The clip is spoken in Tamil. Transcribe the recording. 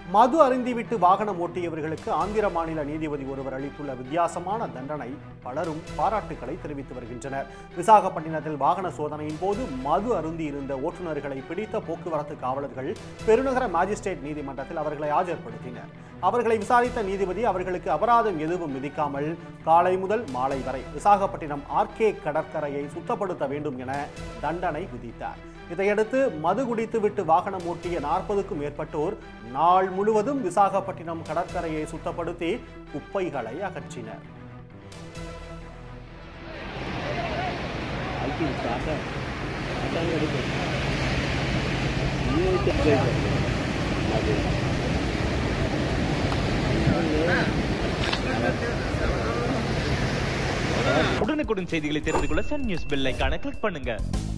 மது அருந்திவிட்டு வாகனம் ஓட்டியவர்களுக்கு ஆந்திர மாநில நீதிபதி ஒருவர் அளித்துள்ள வித்தியாசமான தண்டனை பலரும் பாராட்டுக்களை தெரிவித்து வருகின்றனர் விசாகப்பட்டினத்தில் வாகன சோதனையின் போது மது அருந்தி இருந்த ஓட்டுநர்களை பிடித்த போக்குவரத்து காவலர்கள் பெருநகர மாஜிஸ்ட்ரேட் நீதிமன்றத்தில் அவர்களை ஆஜர்படுத்தினர் அவர்களை விசாரித்த நீதிபதி அவர்களுக்கு அபராதம் எதுவும் விதிக்காமல் காலை முதல் மாலை வரை விசாகப்பட்டினம் ஆர்கே கடற்கரையை சுத்தப்படுத்த வேண்டும் என தண்டனை விதித்தார் இதையடுத்து மது குடித்துவிட்டு வாகனம் ஓட்டிய நாற்பதுக்கும் மேற்பட்டோர் நாள் முழுவதும் விசாகப்பட்டினம் கடற்கரையை சுத்தப்படுத்தி குப்பைகளை அகற்றினர் உடனுக்குடன் செய்திகளை தெரிந்து கொள்ள சன் நியூஸ் பெல் ஐகானை கிளிக் பண்ணுங்க